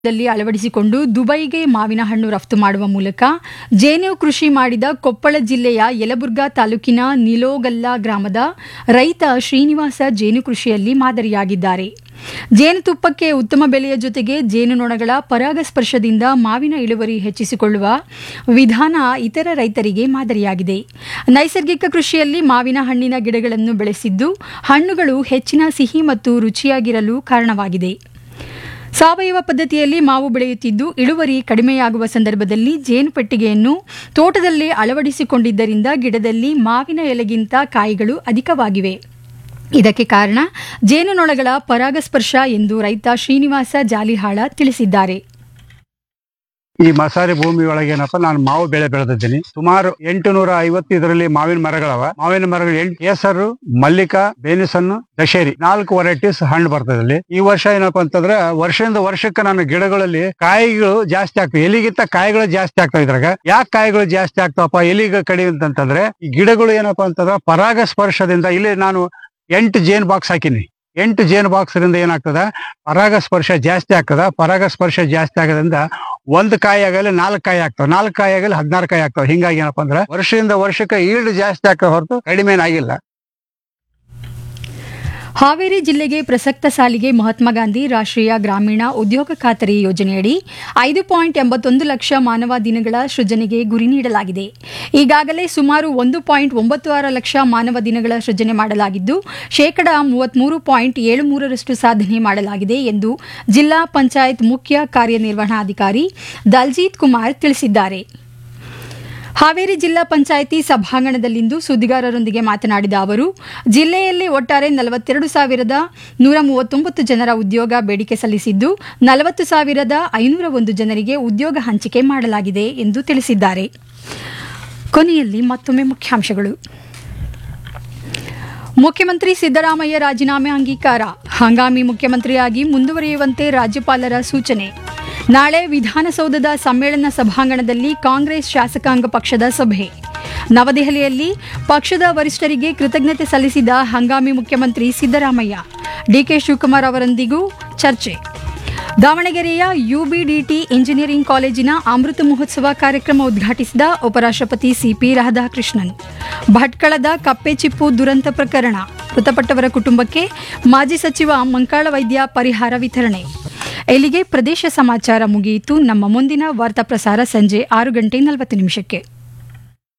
ದಲ್ಲಿ ಅಳವಡಿಸಿಕೊಂಡು ದುಬೈಗೆ ಮಾವಿನ ಹಣ್ಣು ರಫ್ತು ಮಾಡುವ ಮೂಲಕ ಜೇನು ಕೃಷಿ ಮಾಡಿದ ಕೊಪ್ಪಳ ಜಿಲ್ಲೆಯ ಯಲಬುರ್ಗಾ ತಾಲೂಕಿನ ನಿಲೋಗಲ್ಲ ಗ್ರಾಮದ ರೈತ ಶ್ರೀನಿವಾಸ ಜೇನು ಕೃಷಿಯಲ್ಲಿ ಮಾದರಿಯಾಗಿದ್ದಾರೆ ಜೇನುತುಪ್ಪಕ್ಕೆ ಉತ್ತಮ ಬೆಲೆಯ ಜೊತೆಗೆ ಜೇನುನೊಣಗಳ ಪರಾಗಸ್ಪರ್ಶದಿಂದ ಮಾವಿನ ಇಳುವರಿ ಹೆಚ್ಚಿಸಿಕೊಳ್ಳುವ ವಿಧಾನ ಇತರ ರೈತರಿಗೆ ಮಾದರಿಯಾಗಿದೆ ನೈಸರ್ಗಿಕ ಕೃಷಿಯಲ್ಲಿ ಮಾವಿನ ಹಣ್ಣಿನ ಗಿಡಗಳನ್ನು ಬೆಳೆಸಿದ್ದು ಹಣ್ಣುಗಳು ಹೆಚ್ಚಿನ ಸಿಹಿ ಮತ್ತು ರುಚಿಯಾಗಿರಲು ಕಾರಣವಾಗಿದೆ ಸಾವಯವ ಪದ್ಧತಿಯಲ್ಲಿ ಮಾವು ಬೆಳೆಯುತ್ತಿದ್ದು ಇಳುವರಿ ಕಡಿಮೆಯಾಗುವ ಸಂದರ್ಭದಲ್ಲಿ ಜೇನು ಪೆಟ್ಟಿಗೆಯನ್ನು ತೋಟದಲ್ಲಿ ಅಳವಡಿಸಿಕೊಂಡಿದ್ದರಿಂದ ಗಿಡದಲ್ಲಿ ಮಾವಿನ ಎಲೆಗಿಂತ ಕಾಯಿಗಳು ಅಧಿಕವಾಗಿವೆ ಇದಕ್ಕೆ ಕಾರಣ ಜೇನುನೊಣಗಳ ಪರಾಗಸ್ಪರ್ಶ ಎಂದು ರೈತ ಶ್ರೀನಿವಾಸ ಜಾಲಿಹಾಳ ತಿಳಿಸಿದ್ದಾರೆ ಈ ಮಸಾರಿ ಭೂಮಿ ಒಳಗೆ ಏನಪ್ಪ ನಾನು ಮಾವು ಬೆಳೆ ಬೆಳೆದಿದ್ದೀನಿ ಸುಮಾರು ಎಂಟು ನೂರ ಐವತ್ತು ಇದರಲ್ಲಿ ಮಾವಿನ ಮರಗಳವ ಮಾವಿನ ಮರಗಳು ಎಂಟು ಕೇಸರು ಮಲ್ಲಿಕಾ ಬೇನಿಸನ್ನು ದಶೇರಿ ನಾಲ್ಕು ವೆರೈಟೀಸ್ ಹಣ್ಣು ಬರ್ತದೆ ಇಲ್ಲಿ ಈ ವರ್ಷ ಏನಪ್ಪಾ ಅಂತಂದ್ರೆ ವರ್ಷದಿಂದ ವರ್ಷಕ್ಕೆ ನಾನು ಗಿಡಗಳಲ್ಲಿ ಕಾಯಿಗಳು ಜಾಸ್ತಿ ಆಗ್ತವೆ ಎಲಿಗಿಂತ ಕಾಯಿಗಳು ಜಾಸ್ತಿ ಆಗ್ತಾವ ಇದ್ರಾಗ ಯಾಕೆ ಕಾಯಿಗಳು ಜಾಸ್ತಿ ಆಗ್ತಾವಪ್ಪ ಎಲಿಗ ಕಡಿಮೆ ಅಂತಂತಂದ್ರೆ ಈ ಗಿಡಗಳು ಏನಪ್ಪಾ ಅಂತಂದ್ರೆ ಪರಾಗ ಸ್ಪರ್ಶದಿಂದ ಇಲ್ಲಿ ನಾನು ಎಂಟು ಜೇನ್ ಬಾಕ್ಸ್ ಹಾಕಿನಿ ಎಂಟು ಜೇನು ಬಾಕ್ಸ್ರಿಂದ ಏನಾಗ್ತದ ಪರಾಗಸ್ಪರ್ಶ ಜಾಸ್ತಿ ಆಗ್ತದ ಪರಾಗಸ್ಪರ್ಶ ಜಾಸ್ತಿ ಆಗೋದ್ರಿಂದ ಒಂದು ಕಾಯಿ ಆಗಲಿ ನಾಲ್ಕು ಕಾಯಿ ಆಗ್ತಾವ ನಾಲ್ಕು ಕಾಯಿ ಆಗಲಿ ಹದಿನಾರು ಕಾಯಿ ಆಗ್ತಾವ ಹಿಂಗಾಗಿ ಏನಪ್ಪಾ ಅಂದ್ರೆ ವರ್ಷದಿಂದ ವರ್ಷಕ್ಕೆ ಈಲ್ಡ್ ಜಾಸ್ತಿ ಆಗ್ತಾವ ಹೊರತು ಕಡಿಮೆ ಆಗಿಲ್ಲ ಹಾವೇರಿ ಜಿಲ್ಲೆಗೆ ಪ್ರಸಕ್ತ ಸಾಲಿಗೆ ಮಹಾತ್ಮ ಗಾಂಧಿ ರಾಷ್ಟ್ರೀಯ ಗ್ರಾಮೀಣ ಉದ್ಯೋಗ ಖಾತರಿ ಯೋಜನೆಯಡಿ ಐದು ಪಾಯಿಂಟ್ ಎಂಬತ್ತೊಂದು ಲಕ್ಷ ಮಾನವ ದಿನಗಳ ಸೃಜನೆಗೆ ಗುರಿ ನೀಡಲಾಗಿದೆ ಈಗಾಗಲೇ ಸುಮಾರು ಒಂದು ಪಾಯಿಂಟ್ ಒಂಬತ್ತು ಆರು ಲಕ್ಷ ಮಾನವ ದಿನಗಳ ಸೃಜನೆ ಮಾಡಲಾಗಿದ್ದು ಶೇಕಡಾ ಮೂವತ್ಮೂರು ಪಾಯಿಂಟ್ ಏಳು ಮೂರರಷ್ಟು ಸಾಧನೆ ಮಾಡಲಾಗಿದೆ ಎಂದು ಜಿಲ್ಲಾ ಪಂಚಾಯತ್ ಮುಖ್ಯ ಕಾರ್ಯನಿರ್ವಹಣಾಧಿಕಾರಿ ದಲ್ಜೀತ್ ಕುಮಾರ್ ತಿಳಿಸಿದ್ದಾರೆ ಹಾವೇರಿ ಜಿಲ್ಲಾ ಪಂಚಾಯಿತಿ ಸಭಾಂಗಣದಲ್ಲಿಂದು ಸುದ್ದಿಗಾರರೊಂದಿಗೆ ಮಾತನಾಡಿದ ಅವರು ಜಿಲ್ಲೆಯಲ್ಲಿ ಒಟ್ಟಾರೆ ನಲವತ್ತೆರಡು ಸಾವಿರದ ನೂರ ಮೂವತ್ತೊಂಬತ್ತು ಜನರ ಉದ್ಯೋಗ ಬೇಡಿಕೆ ಸಲ್ಲಿಸಿದ್ದು ನಲವತ್ತು ಸಾವಿರದ ಐನೂರ ಒಂದು ಜನರಿಗೆ ಉದ್ಯೋಗ ಹಂಚಿಕೆ ಮಾಡಲಾಗಿದೆ ಎಂದು ತಿಳಿಸಿದ್ದಾರೆ ಕೊನೆಯಲ್ಲಿ ಮತ್ತೊಮ್ಮೆ ಮುಖ್ಯಾಂಶಗಳು ಮುಖ್ಯಮಂತ್ರಿ ಸಿದ್ದರಾಮಯ್ಯ ರಾಜೀನಾಮೆ ಅಂಗೀಕಾರ ಹಂಗಾಮಿ ಮುಖ್ಯಮಂತ್ರಿಯಾಗಿ ಮುಂದುವರಿಯುವಂತೆ ರಾಜ್ಯಪಾಲರ ಸೂಚನೆ ನಾಳೆ ವಿಧಾನಸೌಧದ ಸಮ್ಮೇಳನ ಸಭಾಂಗಣದಲ್ಲಿ ಕಾಂಗ್ರೆಸ್ ಶಾಸಕಾಂಗ ಪಕ್ಷದ ಸಭೆ ನವದೆಹಲಿಯಲ್ಲಿ ಪಕ್ಷದ ವರಿಷ್ಠರಿಗೆ ಕೃತಜ್ಞತೆ ಸಲ್ಲಿಸಿದ ಹಂಗಾಮಿ ಮುಖ್ಯಮಂತ್ರಿ ಸಿದ್ದರಾಮಯ್ಯ ಡಿಕೆ ಶಿವಕುಮಾರ್ ಅವರೊಂದಿಗೂ ಚರ್ಚೆ ದಾವಣಗೆರೆಯ ಯುಬಿಡಿಟಿ ಇಂಜಿನಿಯರಿಂಗ್ ಕಾಲೇಜಿನ ಅಮೃತ ಮಹೋತ್ಸವ ಕಾರ್ಯಕ್ರಮ ಉದ್ಘಾಟಿಸಿದ ಉಪರಾಷ್ಟ್ರಪತಿ ಸಿಪಿ ರಾಧಾಕೃಷ್ಣನ್ ಭಟ್ಕಳದ ಕಪ್ಪೆ ಚಿಪ್ಪು ದುರಂತ ಪ್ರಕರಣ ಮೃತಪಟ್ಟವರ ಕುಟುಂಬಕ್ಕೆ ಮಾಜಿ ಸಚಿವ ಮಂಕಾಳ ವೈದ್ಯ ಪರಿಹಾರ ವಿತರಣೆ ಇಲ್ಲಿಗೆ ಪ್ರದೇಶ ಸಮಾಚಾರ ಮುಗಿಯಿತು ನಮ್ಮ ಮುಂದಿನ ವಾರ್ತಾ ಪ್ರಸಾರ ಸಂಜೆ ಆರು ಗಂಟೆ ನಲವತ್ತು ನಿಮಿಷಕ್ಕೆ